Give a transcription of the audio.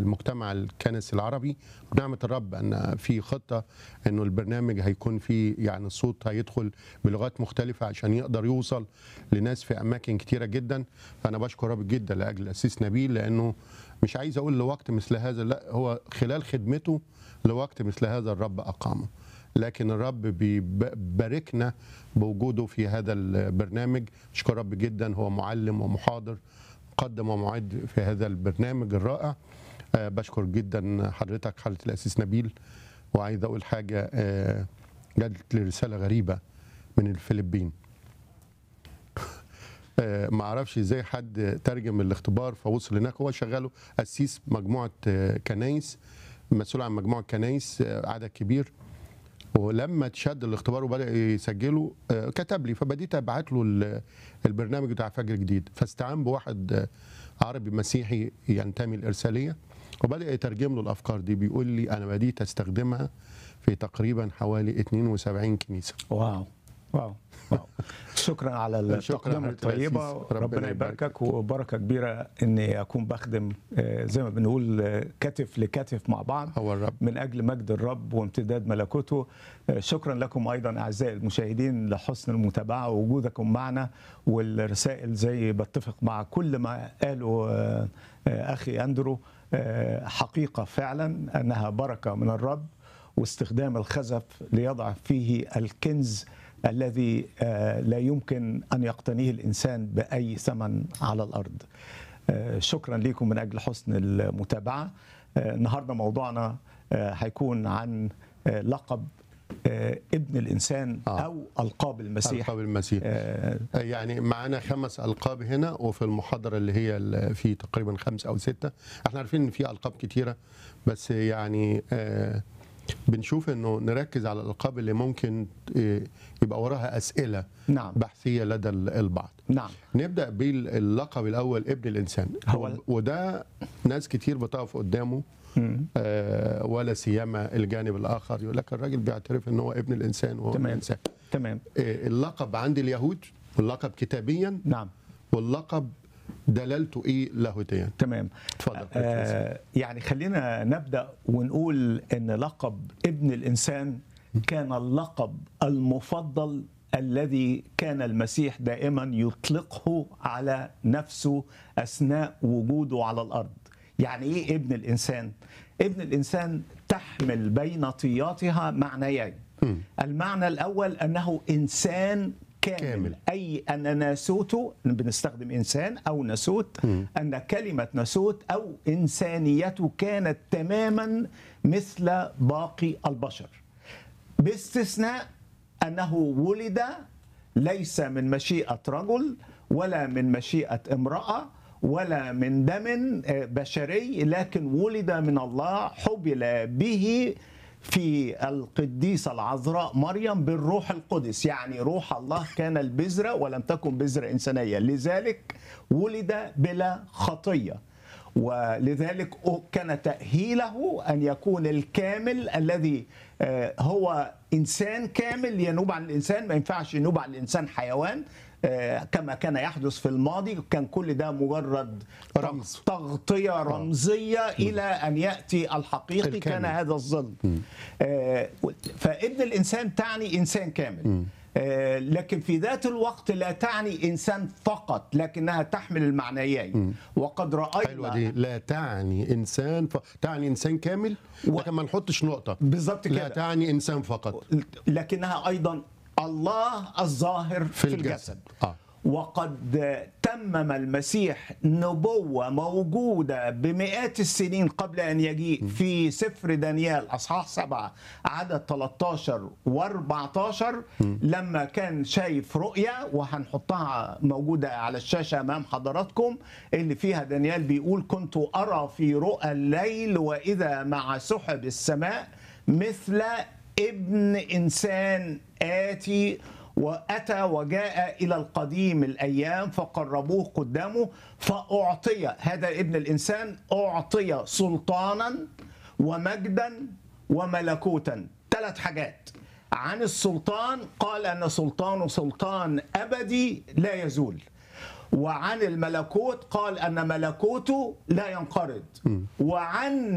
المجتمع الكنسي العربي بنعمه الرب ان في خطه انه البرنامج هيكون فيه يعني الصوت هيدخل بلغات مختلفه عشان يقدر يوصل لناس في اماكن كتيره جدا فانا بشكر رب جدا لاجل الاسيس نبيل لانه مش عايز اقول لوقت مثل هذا لا هو خلال خدمته لوقت مثل هذا الرب اقامه لكن الرب بيباركنا بوجوده في هذا البرنامج اشكر رب جدا هو معلم ومحاضر مقدم ومعد في هذا البرنامج الرائع آه، بشكر جدا حضرتك حضرة الأسيس نبيل وعايز أقول حاجة آه، جات لي رسالة غريبة من الفلبين آه، ما اعرفش ازاي حد ترجم الاختبار فوصل هناك هو شغاله قسيس مجموعه آه، كنايس مسؤول عن مجموعه كنايس آه، عدد كبير ولما اتشد الاختبار وبدا يسجله آه، كتب لي فبديت ابعت له ال- البرنامج بتاع فجر جديد فاستعان بواحد آه، عربي مسيحي ينتمي الارساليه وبدا يترجم له الافكار دي بيقول لي انا بديت استخدمها في تقريبا حوالي 72 كنيسه واو واو واو شكرا على شكراً التقدمه حضرتك الطيبه العزيز. ربنا ربنا يباركك. يباركك وبركه كبيره اني اكون بخدم آه، زي ما بنقول آه، كتف لكتف مع بعض هو الرب من اجل مجد الرب وامتداد ملكوته آه، شكرا لكم ايضا اعزائي المشاهدين لحسن المتابعه ووجودكم معنا والرسائل زي بتفق مع كل ما قاله آه، آه، اخي اندرو آه، حقيقه فعلا انها بركه من الرب واستخدام الخزف ليضع فيه الكنز الذي آه، لا يمكن ان يقتنيه الانسان باي ثمن على الارض. آه، شكرا لكم من اجل حسن المتابعه. آه، النهارده موضوعنا آه، هيكون عن آه، لقب آه، ابن الانسان آه. او القاب المسيح. القاب المسيح آه، يعني معانا خمس القاب هنا وفي المحاضره اللي هي ال- في تقريبا خمسه او سته احنا عارفين ان في القاب كتيره بس يعني آه بنشوف انه نركز على الالقاب اللي ممكن آه، يبقى وراها اسئله نعم بحثيه لدى ال- البعض نعم نبدا باللقب الاول ابن الانسان هو- وده ناس كتير بتقف قدامه مم. آه ولا سيما الجانب الاخر يقول لك الراجل بيعترف ان هو ابن الانسان وهو ابن تمام. الانسان تمام آه، اللقب عند اليهود اللقب كتابيا نعم واللقب دلالته ايه لاهوتيا تمام اتفضل آه يعني خلينا نبدا ونقول ان لقب ابن الانسان كان اللقب المفضل الذي كان المسيح دائما يطلقه على نفسه اثناء وجوده على الارض يعني ايه ابن الانسان ابن الانسان تحمل بين طياتها معنيين المعنى الاول انه انسان كامل, كامل. كامل. اي ان ناسوته بنستخدم انسان او ناسوت ان كلمه ناسوت او انسانيته كانت تماما مثل باقي البشر باستثناء انه ولد ليس من مشيئه رجل ولا من مشيئه امراه ولا من دم آه، بشري لكن ولد من الله حبل به في القديسة العذراء مريم بالروح القدس يعني روح الله كان البذرة ولم تكن بذرة إنسانية لذلك ولد بلا خطية ولذلك كان تأهيله أن يكون الكامل الذي آه، هو إنسان كامل ينوب عن الإنسان ما ينفعش ينوب عن الإنسان حيوان آه، كما كان يحدث في الماضي كان كل ده مجرد رمز. تغطية رمزية إلى أن يأتي الحقيقي الكامل. كان هذا الظل آه، فابن الإنسان تعني إنسان كامل آه، لكن في ذات الوقت لا تعني إنسان فقط لكنها تحمل المعنيين وقد حلوه دي رأينا لا تعني انسان ف... تعني انسان كامل و- لكن ما نحطش نقطه بالظبط لا كده تعني انسان فقط لكنها أيضا الله الظاهر في, في الجسد. الجسد آه. وقد تمم المسيح نبوة موجودة بمئات السنين قبل أن يجيء في سفر دانيال أصحاح سبعة عدد 13 و14 لما كان شايف رؤية وهنحطها موجودة على الشاشة أمام حضراتكم اللي فيها دانيال بيقول كنت أرى في رؤى الليل وإذا مع سحب السماء مثل ابن إنسان آتي واتى وجاء الى القديم الايام فقربوه قدامه فاعطي هذا ابن الانسان اعطي سلطانا ومجدا وملكوتا ثلاث حاجات عن السلطان قال ان سلطانه سلطان ابدي لا يزول وعن الملكوت قال ان ملكوته لا ينقرض وعن